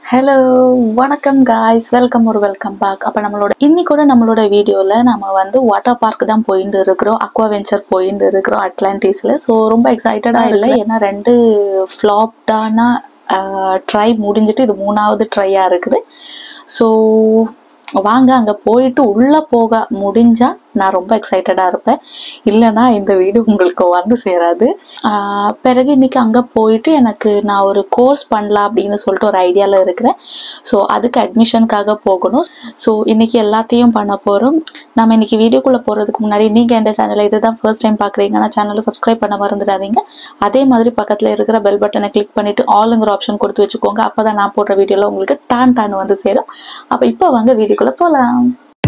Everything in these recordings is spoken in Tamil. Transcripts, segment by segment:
ஹலோ வணக்கம் காய்ஸ் வெல்கம் ஒரு வெல்கம் பேக் அப்போ நம்மளோட இன்னைக்கூட நம்மளோட வீடியோவில் நம்ம வந்து வாட்டர் பார்க் தான் போயிட்டு இருக்கிறோம் அக்வா வெஞ்சர் போயிட்டு இருக்கிறோம் அட்லாண்டிஸில் ஸோ ரொம்ப எக்ஸைட்டடாக இல்லை ஏன்னா ரெண்டு ஃப்ளாப்டான ட்ரை முடிஞ்சிட்டு இது மூணாவது ட்ரையாக இருக்குது ஸோ வாங்க அங்கே போயிட்டு உள்ளே போக முடிஞ்சால் நான் ரொம்ப எக்ஸைட்டடாக இருப்பேன் இல்லைன்னா இந்த வீடியோ உங்களுக்கு வந்து சேராது ஆஹ் பிறகு இன்னைக்கு அங்கே போயிட்டு எனக்கு நான் ஒரு கோர்ஸ் பண்ணலாம் அப்படின்னு சொல்லிட்டு ஒரு ஐடியாவில் இருக்கிறேன் ஸோ அதுக்கு அட்மிஷனுக்காக போகணும் ஸோ இன்னைக்கு எல்லாத்தையும் பண்ண போகிறோம் நம்ம இன்னைக்கு வீடியோக்குள்ளே போகிறதுக்கு முன்னாடி நீங்கள் எந்த சேனலை இதுதான் ஃபர்ஸ்ட் டைம் பார்க்குறீங்கன்னா சேனலை சப்ஸ்கிரைப் பண்ண மறந்துடாதீங்க அதே மாதிரி பக்கத்தில் இருக்கிற பெல் பட்டனை கிளிக் பண்ணிவிட்டு ஆளுங்கிற ஆப்ஷன் கொடுத்து வச்சுக்கோங்க அப்போ தான் நான் போடுற வீடியோவில் உங்களுக்கு டான் டான் வந்து சேரும் அப்போ இப்போ வாங்க வீடியோக்குள்ளே போகலாம்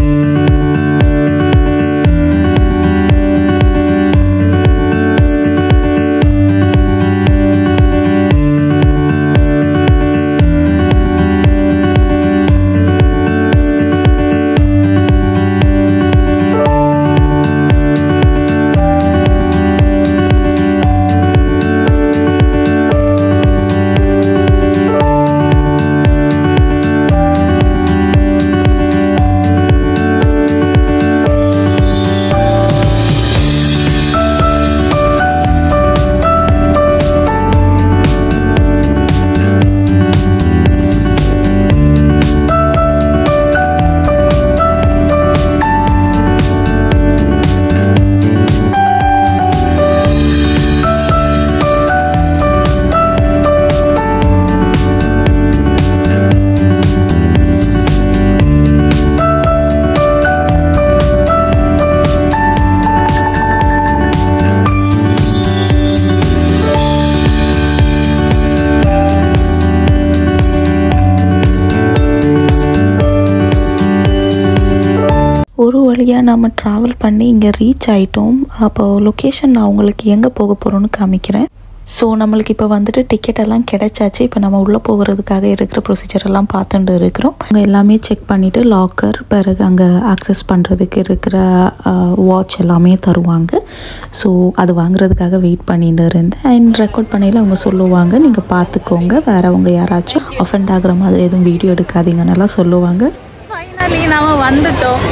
ஒரு வழியாக நம்ம ட்ராவல் பண்ணி இங்கே ரீச் ஆகிட்டோம் அப்போ லொக்கேஷன் நான் உங்களுக்கு எங்கே போக போகிறோன்னு காமிக்கிறேன் ஸோ நம்மளுக்கு இப்போ வந்துட்டு டிக்கெட் எல்லாம் கிடைச்சாச்சு இப்போ நம்ம உள்ளே போகிறதுக்காக இருக்கிற ப்ரொசீஜர் எல்லாம் பார்த்துட்டு இருக்கிறோம் அங்கே எல்லாமே செக் பண்ணிவிட்டு லாக்கர் பிறகு அங்கே ஆக்சஸ் பண்ணுறதுக்கு இருக்கிற வாட்ச் எல்லாமே தருவாங்க ஸோ அது வாங்குறதுக்காக வெயிட் பண்ணிட்டு இருந்தேன் அண்ட் ரெக்கார்ட் பண்ணையில் அவங்க சொல்லுவாங்க நீங்கள் பார்த்துக்கோங்க வேறவங்க யாராச்சும் அஃபெண்ட் ஆகுற மாதிரி எதுவும் வீடியோ எடுக்காதீங்கன்னெல்லாம் சொல்லுவாங்க ஃபைனலி நாம வந்துட்டோம்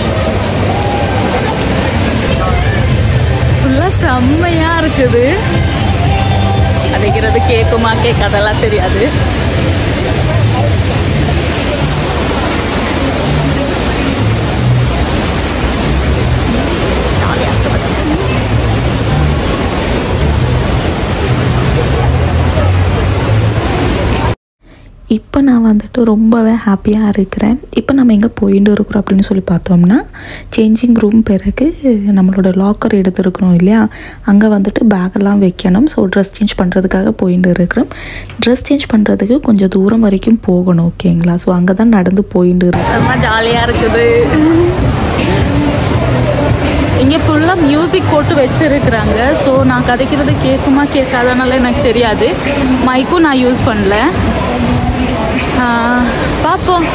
ஃபுல்லாக செம்மையாக இருக்குது அடிக்கிறது கேட்குமா கேட்காதெல்லாம் தெரியாது இப்போ நான் வந்துட்டு ரொம்பவே ஹாப்பியாக இருக்கிறேன் இப்போ நம்ம எங்கே போயிட்டு இருக்கிறோம் அப்படின்னு சொல்லி பார்த்தோம்னா சேஞ்சிங் ரூம் பிறகு நம்மளோட லாக்கர் எடுத்துருக்குறோம் இல்லையா அங்கே வந்துட்டு பேக்கெல்லாம் வைக்கணும் ஸோ ட்ரெஸ் சேஞ்ச் பண்ணுறதுக்காக போயிட்டு இருக்கிறோம் ட்ரெஸ் சேஞ்ச் பண்ணுறதுக்கு கொஞ்சம் தூரம் வரைக்கும் போகணும் ஓகேங்களா ஸோ அங்கே தான் நடந்து போயிட்டு இருக்கோம் ரொம்ப ஜாலியாக இருக்குது இங்கே ஃபுல்லாக மியூசிக் போட்டு வச்சுருக்குறாங்க ஸோ நான் கதைக்கிறது கேட்குமா கேட்காதனால எனக்கு தெரியாது மைக்கும் நான் யூஸ் பண்ணல ஆ, பார்ப்போம்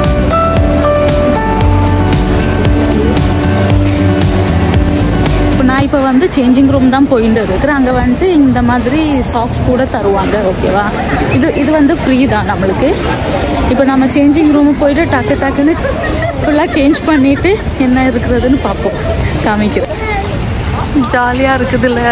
இப்போ நான் இப்போ வந்து சேஞ்சிங் ரூம் தான் போயிட்டு இருக்கிறேன் அங்கே வந்துட்டு இந்த மாதிரி சாக்ஸ் கூட தருவாங்க ஓகேவா இது இது வந்து ஃப்ரீ தான் நம்மளுக்கு இப்போ நம்ம சேஞ்சிங் ரூம் போயிட்டு டக்கு டக்குன்னு ஃபுல்லாக சேஞ்ச் பண்ணிவிட்டு என்ன இருக்கிறதுன்னு பார்ப்போம் காமிக்கிறேன் ஜாலியாக இருக்குதுல்ல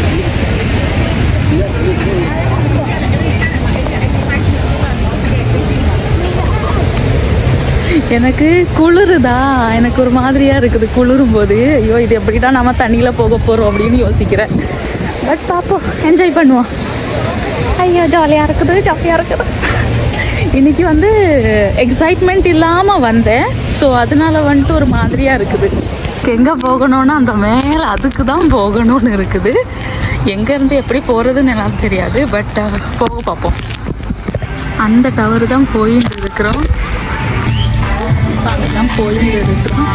எனக்கு குளிருதா எனக்கு ஒரு மாதிரியா இருக்குது குளிரும் போது ஐயோ இது எப்படிடா நம்ம தண்ணியில போக போறோம் அப்படின்னு யோசிக்கிறேன் பட் பார்ப்போம் என்ஜாய் பண்ணுவோம் ஐயோ ஜாலியா இருக்குது ஜாலியா இருக்குது இன்னைக்கு வந்து எக்ஸைட்மெண்ட் இல்லாம வந்தேன் ஸோ அதனால வந்துட்டு ஒரு மாதிரியா இருக்குது எங்க போகணும்னா அந்த மேலே அதுக்கு தான் போகணும்னு இருக்குது எங்க இருந்து எப்படி போறதுன்னு எனக்கு தெரியாது பட் போக பார்ப்போம் அந்த டவர் தான் போயிட்டு இருக்கிறோம் அங்கெல்லாம் போயிட்டு இருக்கிறோம்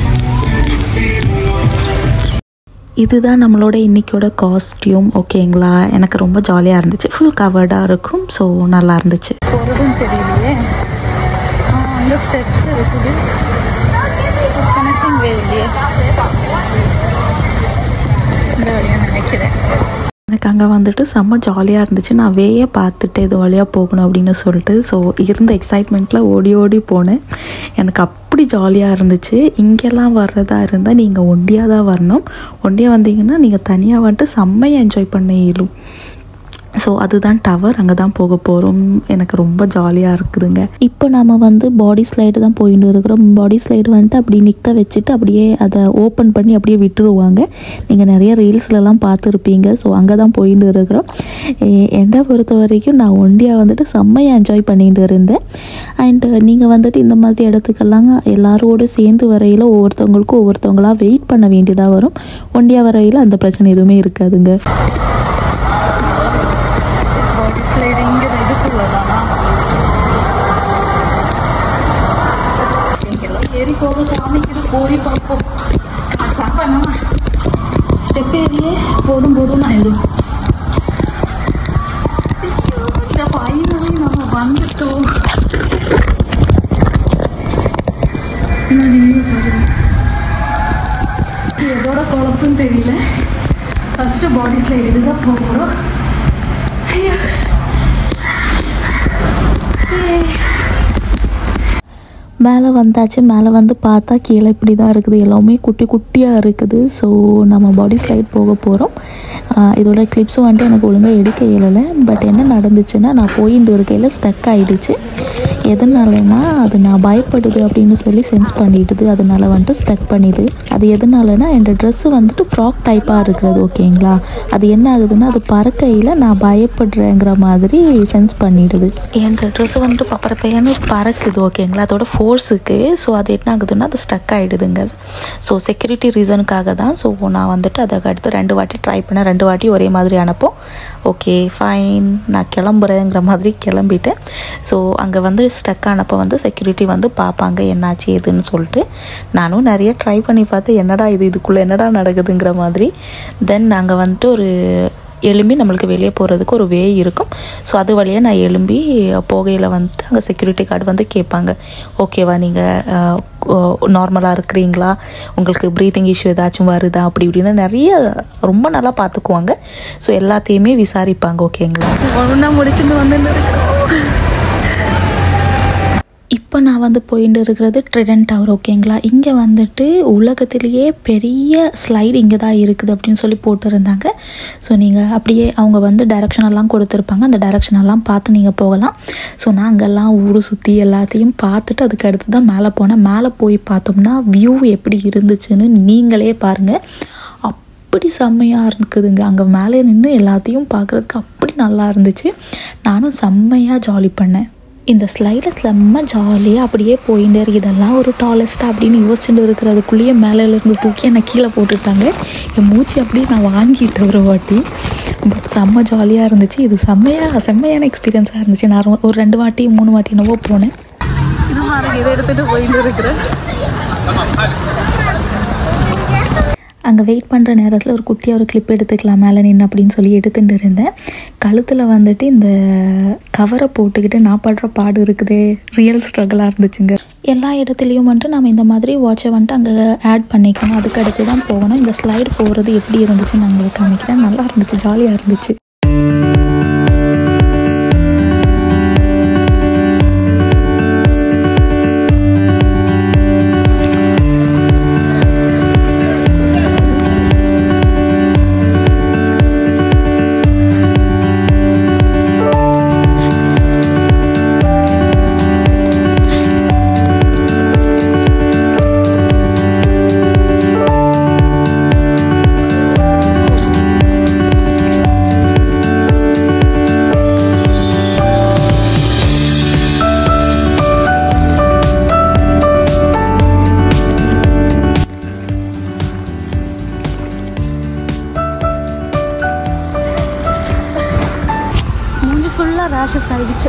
இதுதான் நம்மளோட இன்னைக்கோட காஸ்டியூம் ஓகேங்களா எனக்கு ரொம்ப ஜாலியாக இருந்துச்சு ஃபுல் கவர்டாக இருக்கும் ஸோ நல்லா இருந்துச்சு போகிறதும் தெரியலையே ஆ, அங்க ஸ்டெப்ஸ் இருக்குது கனெக்டிங் வே இல்லையே இந்த வழியா நினைக்கிறேன் எனக்கு அங்கே வந்துட்டு செம்ம ஜாலியாக இருந்துச்சு நான் வேயை பார்த்துட்டு இது வழியாக போகணும் அப்படின்னு சொல்லிட்டு ஸோ இருந்த எக்ஸைட்மெண்ட்டில் ஓடி ஓடி போனேன் எனக்கு அப்படி ஜாலியாக இருந்துச்சு இங்கெல்லாம் வர்றதா இருந்தால் நீங்கள் ஒண்டியாக தான் வரணும் ஒண்டியாக வந்தீங்கன்னா நீங்கள் தனியாக வந்துட்டு செம்மையாக என்ஜாய் பண்ண இயலும் ஸோ அதுதான் டவர் அங்கே தான் போக போகிறோம் எனக்கு ரொம்ப ஜாலியாக இருக்குதுங்க இப்போ நாம வந்து பாடி ஸ்லைடு தான் போயிட்டு இருக்கிறோம் பாடி ஸ்லைடு வந்துட்டு அப்படி நிற்க வச்சுட்டு அப்படியே அதை ஓப்பன் பண்ணி அப்படியே விட்டுருவாங்க நீங்கள் நிறைய ரீல்ஸ்லலாம் பார்த்துருப்பீங்க ஸோ அங்கே தான் போயிட்டு இருக்கிறோம் எ- என்னை பொறுத்த வரைக்கும் நான் ஒண்டியாக வந்துட்டு செம்மையாக என்ஜாய் பண்ணிட்டு இருந்தேன் அண்ட் நீங்கள் வந்துட்டு இந்த மாதிரி இடத்துக்கெல்லாம் எல்லாரோட சேர்ந்து வரையில் ஒவ்வொருத்தவங்களுக்கும் ஒவ்வொருத்தவங்களா வெயிட் பண்ண வேண்டியதாக வரும் ஒண்டியாக வரையில் அந்த பிரச்சனை எதுவுமே இருக்காதுங்க ஏறி போக காமிக்குது போய் பார்ப்போம் சாப்பிடணும் ஸ்டெப் ஏறியே போதும் போதும் ஆயிடும் இந்த ஃபைனலி நம்ம வந்துட்டோம் பின்னாடி view பாருங்க. இது எதோட குழப்பம்னு தெரியல ஃபர்ஸ்ட் பாடி ஸ்லைட் இதுதான் போக போகிறோம் ஐயோ ஏய். மேலே வந்தாச்சு மேலே வந்து பார்த்தா கீழே இப்படி தான் இருக்குது எல்லாமே குட்டி குட்டியாக இருக்குது ஸோ நம்ம பாடி ஸ்லைட் போக போகிறோம் இதோட கிளிப்ஸும் வந்துட்டு எனக்கு ஒழுங்காக எடுக்க இயலலை பட் என்ன நடந்துச்சுன்னா நான் போயிட்டு இருக்கையில் ஸ்டக் ஆகிடுச்சு எதனாலனா அது நான் பயப்படுது அப்படின்னு சொல்லி சென்ஸ் பண்ணிடுது அதனால வந்துட்டு ஸ்டக் பண்ணிது அது எதனாலனா என் ட்ரெஸ்ஸு வந்துட்டு ஃப்ராக் டைப்பாக இருக்கிறது ஓகேங்களா அது என்ன ஆகுதுன்னா அது பறக்கையில் நான் பயப்படுறேங்கிற மாதிரி சென்ஸ் பண்ணிடுது என் ட்ரெஸ்ஸு வந்துட்டு பப்பரப்பையான்னு பறக்குது ஓகேங்களா அதோட ஃபோர்ஸுக்கு ஸோ அது என்ன ஆகுதுன்னா அது ஸ்டக் ஆகிடுதுங்க ஸோ செக்யூரிட்டி ரீசனுக்காக தான் ஸோ நான் வந்துட்டு அதுக்கு அடுத்து ரெண்டு வாட்டி ட்ரை பண்ணேன் ரெண்டு வாட்டி ஒரே மாதிரி அனுப்போம் ஓகே ஃபைன் நான் கிளம்புறேங்கிற மாதிரி கிளம்பிட்டேன் ஸோ அங்கே வந்து ஸ்டக் ஆனப்போ வந்து செக்யூரிட்டி வந்து பார்ப்பாங்க என்னாச்சு எதுன்னு சொல்லிட்டு நானும் நிறைய ட்ரை பண்ணி பார்த்து என்னடா இது இதுக்குள்ளே என்னடா நடக்குதுங்கிற மாதிரி தென் நாங்கள் வந்துட்டு ஒரு எலும்பி நம்மளுக்கு வெளியே போகிறதுக்கு ஒரு வே இருக்கும் ஸோ அது வழியாக நான் எலும்பி போகையில் வந்துட்டு அங்கே செக்யூரிட்டி கார்டு வந்து கேட்பாங்க ஓகேவா நீங்கள் நார்மலாக இருக்கிறீங்களா உங்களுக்கு ப்ரீத்திங் இஷ்யூ ஏதாச்சும் வருதா அப்படி இப்படின்னு நிறைய ரொம்ப நல்லா பார்த்துக்குவாங்க ஸோ எல்லாத்தையுமே விசாரிப்பாங்க ஓகேங்களா ஒன்றா முடிச்சுட்டு வந்து இப்போ நான் வந்து போயிட்டு இருக்கிறது ட்ரிடன் டவர் ஓகேங்களா இங்கே வந்துட்டு உலகத்திலேயே பெரிய ஸ்லைடு இங்கே தான் இருக்குது அப்படின்னு சொல்லி போட்டிருந்தாங்க ஸோ நீங்கள் அப்படியே அவங்க வந்து டைரக்ஷன் எல்லாம் கொடுத்துருப்பாங்க அந்த டைரக்ஷன் எல்லாம் பார்த்து நீங்கள் போகலாம் ஸோ நான் அங்கெல்லாம் ஊர் சுற்றி எல்லாத்தையும் பார்த்துட்டு அதுக்கு அடுத்து தான் மேலே போனேன் மேலே போய் பார்த்தோம்னா வியூ எப்படி இருந்துச்சுன்னு நீங்களே பாருங்கள் அப்படி செம்மையாக இருக்குதுங்க அங்கே மேலே நின்று எல்லாத்தையும் பார்க்குறதுக்கு அப்படி நல்லா இருந்துச்சு நானும் செம்மையாக ஜாலி பண்ணேன் இந்த ஸ்லைடில் செம்ம ஜாலியாக அப்படியே போயிட்டு இருக்கு. இதெல்லாம் ஒரு டாலஸ்ட்டாக அப்படின்னு யோசிச்சுட்டு இருக்கிறதுக்குள்ளேயே மேலேருந்து தூக்கி என்னை கீழே போட்டுட்டாங்க என் மூச்சு அப்படியே நான் வாங்கிட்டேன் ஒரு வாட்டி பட் செம்ம ஜாலியாக இருந்துச்சு இது செம்மையாக செம்மையான எக்ஸ்பீரியன்ஸாக இருந்துச்சு நான் ஒரு- ஒரு ரெண்டு வாட்டி மூணு வாட்டி என்னவோ போனேன் இது மாதிரி இதை எடுத்துகிட்டு போயிட்டு இருக்கிறேன் அங்கே வெயிட் பண்ணுற நேரத்தில் ஒரு குட்டியாக ஒரு கிளிப் எடுத்துக்கலாம் மேலே நின்று அப்படின்னு சொல்லி எடுத்துட்டு இருந்தேன் கழுத்தில் வந்துட்டு இந்த கவரை போட்டுக்கிட்டு நான் படுற பாடு இருக்குதே ரியல் ஸ்ட்ரகிளாக இருந்துச்சுங்க எல்லா இடத்துலையும் வந்துட்டு நம்ம இந்த மாதிரி வாட்சை வந்துட்டு அங்கே ஆட் பண்ணிக்கணும் அதுக்கு அடுத்து தான் போகணும் இந்த ஸ்லைடு போகிறது எப்படி இருந்துச்சுன்னு நான் உங்களுக்கு காமிக்கிறேன் நல்லா இருந்துச்சு ஜாலியாக இருந்துச்சு மூஞ்சி ஃபுல்லாக ரேஷஸ் ஆகிடுச்சு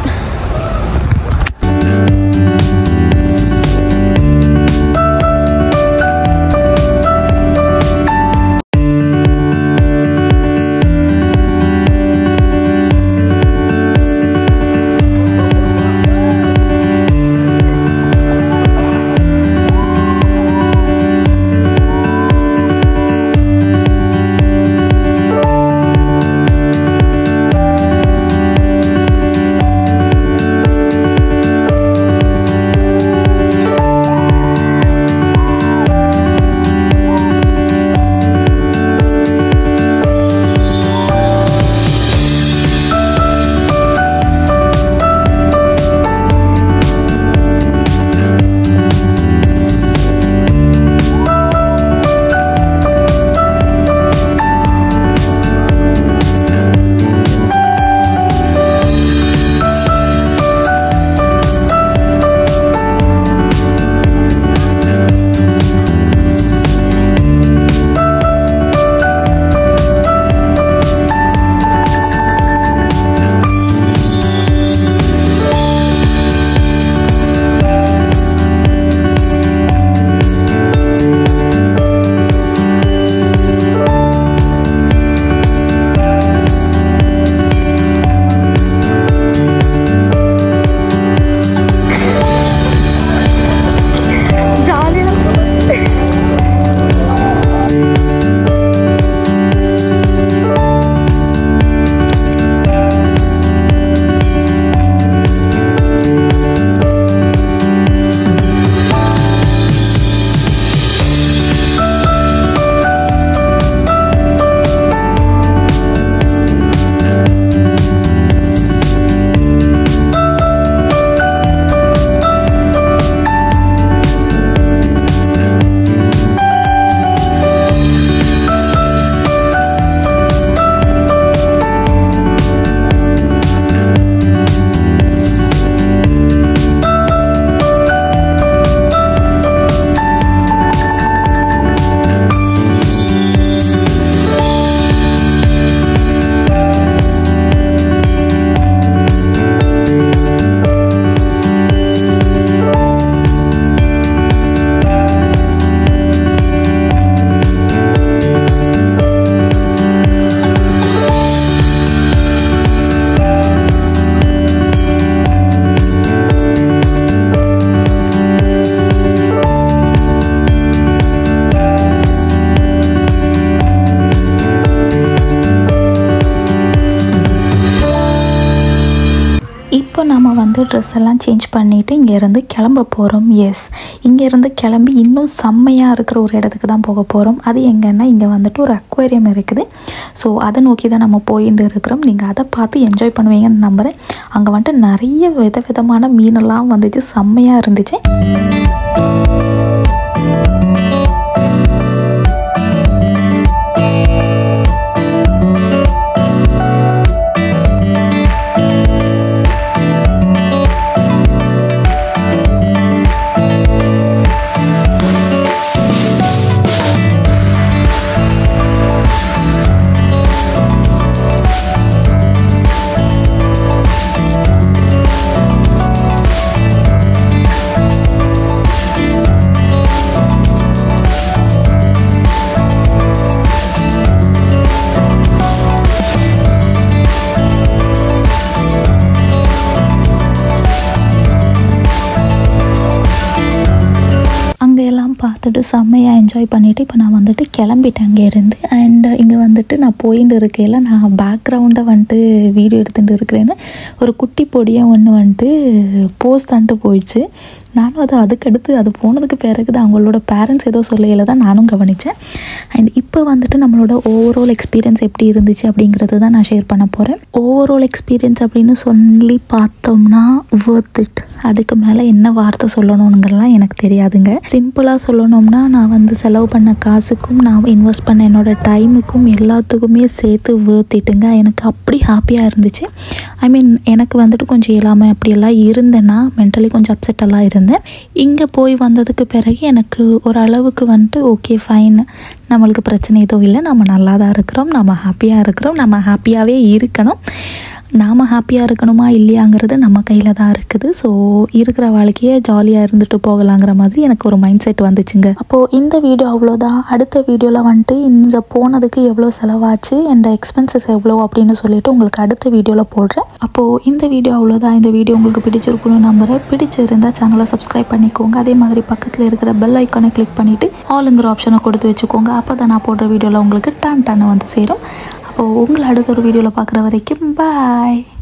வந்து ட்ரெஸ் எல்லாம் சேஞ்ச் பண்ணிவிட்டு இங்கேருந்து கிளம்ப போகிறோம் எஸ் இங்கேருந்து கிளம்பி இன்னும் செம்மையாக இருக்கிற ஒரு இடத்துக்கு தான் போக போகிறோம் அது எங்கன்னா இங்கே வந்துட்டு ஒரு அக்வேரியம் இருக்குது ஸோ அதை நோக்கி தான் நம்ம போயிட்டு இருக்கிறோம் நீங்கள் அதை பார்த்து என்ஜாய் பண்ணுவீங்கன்னு நம்புகிறேன் அங்கே வந்துட்டு நிறைய வித விதமான மீனெல்லாம் வந்துச்சு செம்மையாக இருந்துச்சு அங்கே எல்லாம் பார்த்துட்டு செம்மையாக என்ஜாய் பண்ணிவிட்டு இப்போ நான் வந்துட்டு கிளம்பிட்டேன் அங்கேருந்து அண்ட் இங்கே வந்துட்டு நான் போயிட்டு இருக்கையில் நான் பேக்ரவுண்டை வந்துட்டு வீடியோ எடுத்துகிட்டு இருக்கிறேன்னு ஒரு குட்டி பொடியாக ஒன்று வந்துட்டு போஸ்ட் தந்துட்டு போயிடுச்சு நானும் அது அதுக்கடுத்து அது போனதுக்கு பிறகு தான் அவங்களோட பேரண்ட்ஸ் ஏதோ சொல்லையில தான் நானும் கவனித்தேன் அண்ட் இப்போ வந்துட்டு நம்மளோட ஓவரால் எக்ஸ்பீரியன்ஸ் எப்படி இருந்துச்சு அப்படிங்கிறது தான் நான் ஷேர் பண்ண போகிறேன் ஓவரால் எக்ஸ்பீரியன்ஸ் அப்படின்னு சொல்லி பார்த்தோம்னா worth இட் அதுக்கு மேலே என்ன வார்த்தை சொல்லணுங்கிறலாம் எனக்கு தெரியாதுங்க சிம்பிளாக சொல்லணும்னா நான் வந்து செலவு பண்ண காசுக்கும் நான் இன்வெஸ்ட் பண்ண என்னோட டைமுக்கும் எல்லாத்துக்குமே சேர்த்து வேர்த்திட்டுங்க எனக்கு அப்படி ஹாப்பியாக இருந்துச்சு ஐ மீன் எனக்கு வந்துட்டு கொஞ்சம் இயலாமல் அப்படியெல்லாம் இருந்தேன்னா மென்டலி கொஞ்சம் அப்செட் எல்லாம் இருந்தேன் இங்கே போய் வந்ததுக்கு பிறகு எனக்கு ஒரு அளவுக்கு வந்துட்டு ஓகே ஃபைன் நம்மளுக்கு பிரச்சனை எதுவும் இல்லை நம்ம நல்லா தான் இருக்கிறோம் நம்ம ஹாப்பியாக இருக்கிறோம் நம்ம ஹாப்பியாகவே இருக்கணும் நாம் ஹாப்பியாக இருக்கணுமா இல்லையாங்கிறது நம்ம கையில் தான் இருக்குது ஸோ இருக்கிற வாழ்க்கையை ஜாலியாக இருந்துட்டு போகலாங்கிற மாதிரி எனக்கு ஒரு மைண்ட் செட் வந்துச்சுங்க அப்போது இந்த வீடியோ அவ்வளோதான் அடுத்த வீடியோவில் வந்துட்டு இந்த போனதுக்கு எவ்வளோ செலவாச்சு என் எக்ஸ்பென்சஸ் எவ்வளோ அப்படின்னு சொல்லிட்டு உங்களுக்கு அடுத்த வீடியோவில் போடுறேன் அப்போது இந்த வீடியோ அவ்வளோதான் இந்த வீடியோ உங்களுக்கு பிடிச்சிருக்குன்னு நம்புறேன் பிடிச்சிருந்தால் சேனலை சப்ஸ்கிரைப் பண்ணிக்கோங்க அதே மாதிரி பக்கத்தில் இருக்கிற பெல் ஐக்கானை கிளிக் பண்ணிவிட்டு ஆளுங்கிற ஆப்ஷனை கொடுத்து வச்சுக்கோங்க அப்போ தான் நான் போடுற வீடியோவில் உங்களுக்கு டான் டான்னு வந்து சேரும் அப்போது உங்களை அடுத்த ஒரு வீடியோவில் பார்க்குற வரைக்கும் பாய்